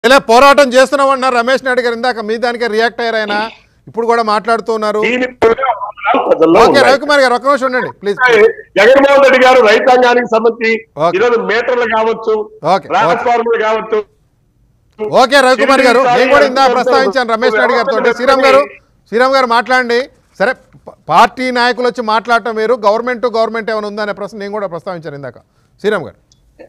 ఇలా పోరాటం చేస్తున్నామన్నారు రమేష్ నాయుడు గారు ఇందాక మీ దానికే రియాక్ట్ అయ్యారు ఆయన ఇప్పుడు కూడా మాట్లాడుతూ ఉన్నారు దీని ప్రజల్లో ఓకే ఉన్నాయి. రవికుమార్ గారు ఒక్క నిమిషం ఉండండి ప్లీజ్ జగన్మోహన్ రెడ్డి గారు రైతాంగానికి సంబంధించి ఓకే. ఈరోజు మీటర్లు కావచ్చు ఓకే, ట్రాన్స్ఫార్మర్లు కావచ్చు ఓకే రవికుమార్ గారు నేను కూడా ఇందా ప్రస్తావించాను రమేష్ నాయుడు గారితో శ్రీరామ్ గారు శ్రీరామ్ గారు మాట్లాడండి సరే ప- పార్టీ నాయకులు వచ్చి మాట్లాడటం వేరు గవర్నమెంట్ గవర్నమెంట్ ఏమైనా ఉందా అనే ప్రశ్న నేను కూడా ప్రస్తావించాను ఇందాక శ్రీరామ్ గారు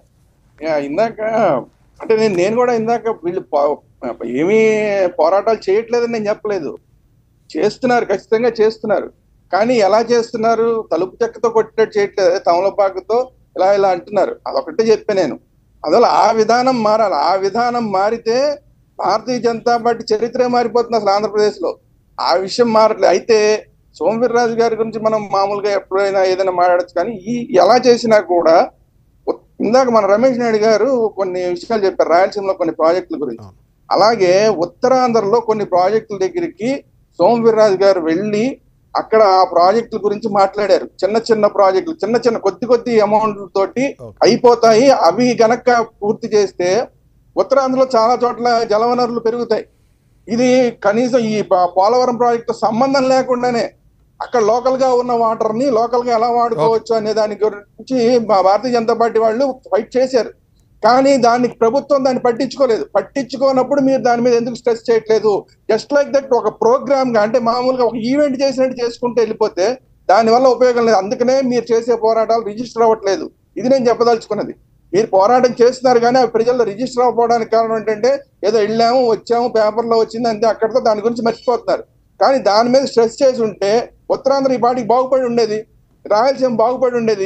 యా, ఇందాక అంటే నేను నేను కూడా ఇందాక వీళ్ళు పో- ఏమీ పోరాటాలు చేయట్లేదని నేను చెప్పలేదు చేస్తున్నారు ఖచ్చితంగా చేస్తున్నారు కానీ ఎలా చేస్తున్నారు తలుపు చెక్కతో కొట్టినట్టు చేయట్లేదు తమలపాకుతో ఇలా ఇలా అంటున్నారు అదొకటే చెప్పా నేను అందువల్ల ఆ విధానం మారాలి ఆ విధానం మారితే భారతీయ జనతా పార్టీ చరిత్రే మారిపోతుంది అసలు ఆంధ్రప్రదేశ్ లో ఆ విషయం మారట్లేదు అయితే సోమవీర్రాజు గారి గురించి మనం మామూలుగా ఎప్పుడైనా ఏదైనా మాట్లాడచ్చు కానీ ఈ ఎలా చేసినా కూడా ఉత్- ఇందాక మన రమేష్ నాయుడు గారు కొన్ని విషయాలు చెప్పారు రాయలసీమలో కొన్ని ప్రాజెక్టుల గురించి అవును. అలాగే ఉత్తరాంధ్రలో కొన్ని ప్రాజెక్టుల దగ్గరికి సోమవీర్రాజు గారు వెళ్ళి అక్కడ ఆ ప్రాజెక్టుల గురించి మాట్లాడారు చిన్న చిన్న ప్రాజెక్టులు చిన్న చిన్న కొద్ది కొద్ది అమౌంట్ తోటి Okay. అయిపోతాయి అవి గనక పూర్తి చేస్తే ఉత్తరాంధ్రలో చాలా చోట్ల జలవనరులు పెరుగుతాయి ఇది కనీసం ఈ ప- పోలవరం ప్రాజెక్టు సంబంధం లేకుండానే అక్కడ లోకల్ గా ఉన్న వాటర్ ని లోకల్ గా ఎలా వాడుకోవచ్చు అనే దాని గురించి మా భారతీయ జనతా పార్టీ వాళ్ళు ఫైట్ చేశారు కానీ దాన్ని ప్రభుత్వం దాన్ని పట్టించుకోలేదు పట్టించుకోనప్పుడు మీరు దాని మీద ఎందుకు స్ట్రెస్ చేయట్లేదు జస్ట్ లైక్ దట్ ఒక ప్రోగ్రామ్ గా అంటే మామూలుగా ఒక ఈవెంట్ చేసినట్టు చేసుకుంటూ వెళ్ళిపోతే దాని వల్ల ఉపయోగం లేదు అందుకనే మీరు చేసే పోరాటాలు రిజిస్టర్ అవ్వట్లేదు ఇది నేను చెప్పదలుచుకున్నది మీరు పోరాటం చేస్తున్నారు కానీ అవి ప్రజల్లో రిజిస్టర్ అవ్వడానికి కారణం ఏంటంటే ఏదో వెళ్ళాము వచ్చాము పేపర్లో వచ్చింది అంతే అక్కడితో దాని గురించి మర్చిపోతున్నారు కానీ దాని మీద స్ట్రెస్ చేసి ఉంటే ఉత్తరాంధ్ర ఈ పాటికి బాగుపడి ఉండేది రాయలసీమ బాగుపడి ఉండేది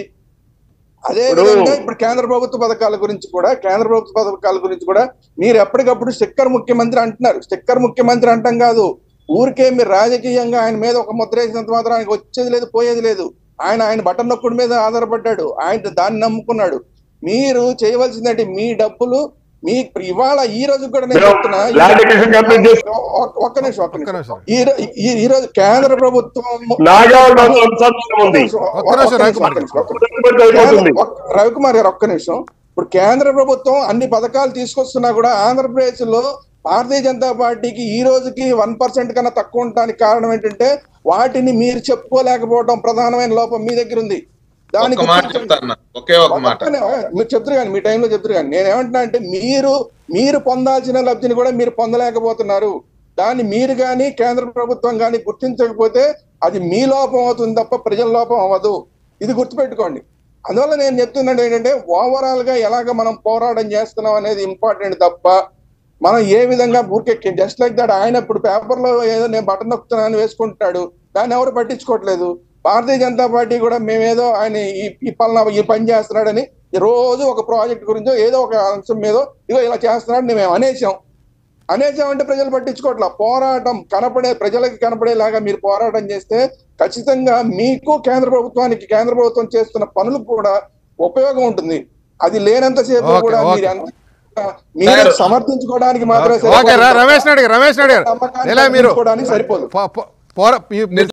అదే ఇప్పుడు- విధంగా ఇప్పుడు కేంద్ర ప్రభుత్వ పథకాల గురించి కూడా కేంద్ర ప్రభుత్వ పథకాల గురించి కూడా మీరు ఎప్పటికప్పుడు స్టిక్కర్ ముఖ్యమంత్రి అంటున్నారు స్టిక్కర్ ముఖ్యమంత్రి అంటాం కాదు ఊరికే మీరు రాజకీయంగా ఆయన మీద ఒక ముద్ర వేసినంత మాత్రం ఆయనకు వచ్చేది లేదు పోయేది లేదు ఆయన ఆయన బటన్ నొక్కుడు మీద ఆధారపడ్డాడు ఆయన దాన్ని నమ్ముకున్నాడు మీరు చేయవలసిందంటే మీ డబ్బులు మీ ఇవాళ ఈ రోజు కూడా నేను మీరు చెప్తున్నా ఈ- ల్యాండ్ ఎక్విజిషన్ కంప్లీట్ చేసి- ఒక్క- ఒక్క నిమిషం ఒక్క ఒక్క నిమిషం నిమిషం. ఈ రో- ఈ- ఈ రోజు కేంద్ర ప్రభుత్వం నాగావళి అనుసంధానం ఉంది ఒక్క నిమిషం రవికుమార్ గారు. అయిపోతుంది ఒక్క- రవికుమార్ గారు ఒక్క నిమిషం ఇప్పుడు కేంద్ర ప్రభుత్వం అన్ని పథకాలు తీసుకొస్తున్నా కూడా ఆంధ్రప్రదేశ్ లో భారతీయ జనతా పార్టీకి ఈ రోజుకి వన్ పర్సెంట్ కన్నా తక్కువ ఉండడానికి కారణం ఏంటంటే వాటిని మీరు చెప్పుకోలేకపోవడం ప్రధానమైన లోపం మీ దగ్గర ఉంది దానికి ఒక్క మాట చెప్తాను ఒకే ఒక మాట ఒక్కనే, మీరు చెప్తారు కానీ మీ టైంలో చెప్తారు కానీ నేను ఏమంటున్నా అంటే మీరు మీరు పొందాల్సిన లబ్ధిని కూడా మీరు పొందలేకపోతున్నారు దాన్ని మీరు కానీ కేంద్ర ప్రభుత్వం కానీ గుర్తించకపోతే అది మీ లోపం అవుతుంది తప్ప ప్రజల లోపం అవ్వదు ఇది గుర్తుపెట్టుకోండి అందువల్ల నేను చెప్తున్నాను ఏంటంటే ఓవరాల్ గా ఎలాగ మనం పోరాటం చేస్తున్నాం అనేది ఇంపార్టెంట్ తప్ప మనం ఏ విధంగా ఊరికే జస్ట్ లైక్ దట్ ఆయన ఇప్పుడు పేపర్ లో ఏదో నేను బటన్ నొక్కుతున్నాను వేసుకుంటున్నాడు దాన్ని ఎవరు పట్టించుకోవట్లేదు భారతీయ జనతా పార్టీ కూడా మేమేదో ఆయన ఈ ఈ పలానా ఈ పని చేస్తున్నాడని ఈ రోజు ఒక ప్రాజెక్ట్ గురించో ఏదో ఒక అంశం మీద ఇగో ఇలా చేస్తున్నాడు మేము అనేసాం అనేసాం అంటే ప్రజలు పట్టించుకోవట్లా పోరాటం కనపడే ప్రజలకు కనపడేలాగా మీరు పోరాటం చేస్తే ఖచ్చితంగా మీకు కేంద్ర ప్రభుత్వానికి కేంద్ర ప్రభుత్వం చేస్తున్న పనులకు కూడా ఉపయోగం ఉంటుంది అది లేనంతసేపు ఓకే, కూడా ఓకే. మీరు ఎంత మీరు సార్. సమర్థించుకోవడానికి మాత్రమే ఓకే రా- సరిపోతుంది. రమేష్ నాయుడు గారు రమేష్ నాయుడు గారు నమ్మకాన్ని ఇలా మీరు పెంచుకోవడానికి సరిపోదు పో- పో- పోరా- మీ- మీరు